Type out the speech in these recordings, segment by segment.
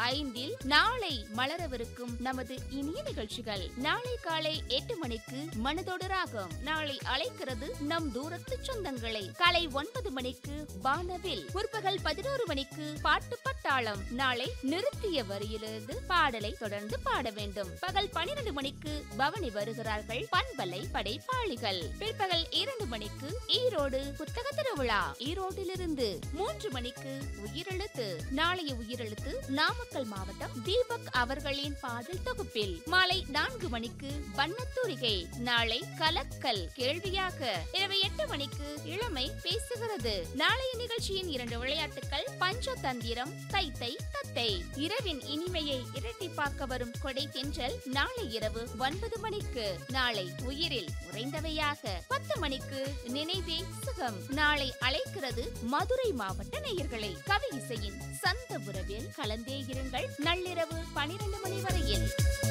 ஐந்தில் நாளை மலரவிருக்கும் நமது இனிய நிகழ்ச்சிகள் நாளை காலை எட்டு மணிக்கு மனதோடு ராகம் நாளை அழைக்கிறது நம் தூரத்து சொந்தங்களை காலை ஒன்பது மணிக்கு வானவில் முற்பகல் பதினோரு மணிக்கு பாட்டு பட்டாளம் நாளை நிறுத்திய வரியிலிருந்து பாடலை தொடர்ந்து பாட வேண்டும் பகல் பனிரெண்டு மணிக்கு பவனி வருகிறார்கள் பண்பலை படைப்பாளிகள் பிற்பகல் இரண்டு மணிக்கு ஈரோடு புத்தக திருவிழா ஈரோட்டிலிருந்து மூன்று மணிக்கு உயிரெழுத்து நாளைய உயிரெழுத்து நாமக்கல் மாவட்டம் தீபக் அவர்களின் பாடல் தொகுப்பில் மாலை நான்கு மணிக்கு வண்ணத்தூரிகை நாளை கலக்கல் கேள்வியாக இரவு எட்டு மணிக்கு இளமை பேசுகிறது நாளைய நிகழ்ச்சியின் இரண்டு விளையாட்டுகள் பஞ்சதந்திரம் தைத்தை தத்தை இரவின் இனிமையை இரட்டிப்பாக்க வரும் கொடை தென்றல் நாளை இரவு ஒன்பது மணிக்கு நாளை உயிரில் உறைந்தவையாக பத்து மணிக்கு நினைவே சுகம் நாளை அழைக்கிறது மதுரை மாவட்ட நேயர்களை கவி இசையின் சந்த உறவில் கலந்தே இருங்கள் நள்ளிரவு பனிரெண்டு மணி வரையில்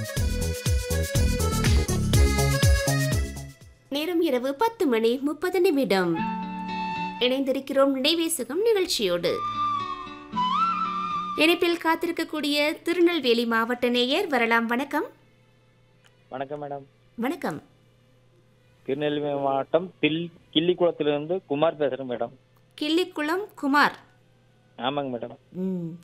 நேரம் இரவு பத்து மணி முப்பது நிமிடம் இணைந்திருக்கிறோம் நினைவேசுகம் நிகழ்ச்சியோடு இணைப்பில் காத்திருக்கக்கூடிய திருநெல்வேலி மாவட்ட நேயர் வரலாம் வணக்கம் வணக்கம் மேடம் வணக்கம் திருநெல்வேலி மாவட்டம் தில் கிள்ளிக்குளத்திலிருந்து குமார் பேசுறேன் மேடம் கிள்ளிக்குளம் குமார் ஆமாங்க மேடம் ம்